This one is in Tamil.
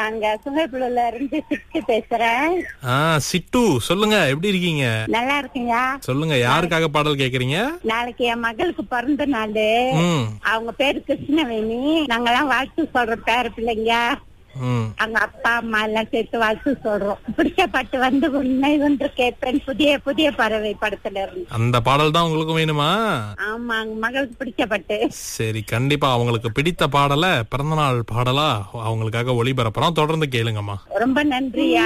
நாங்க சுங்கைப்புல இருந்து சிட்டு பேசுறேன் ஆ சிட்டு சொல்லுங்க எப்படி இருக்கீங்க நல்லா இருக்குங்க சொல்லுங்க யாருக்காக பாடல் கேக்குறீங்க நாளைக்கு என் மகளுக்கு பிறந்த நாள் ம் அவங்க பேரு கிருஷ்ணவேணி நாங்கெல்லாம் வாழ்த்து சொல்றோம் பேர பிள்ளைங்க ம் அவங்க அப்பா அம்மா எல்லாம் சேர்த்து வாழ்த்து சொல்றோம் பிடிச்ச பாட்டு வந்து உண்மை ஒன்று கேட்பேன் புதிய புதிய பறவை படத்துல இருந்து அந்த பாடல் தான் உங்களுக்கும் வேணுமா ஆமா அவங்க மகளுக்கு பிடிச்ச பாட்டு சரி கண்டிப்பா அவங்களுக்கு பிடித்த பாடலை பிறந்தநாள் பாடலா அவங்களுக்காக ஒளிபரப்புறோம் தொடர்ந்து கேளுங்கம்மா ரொம்ப நன்றியா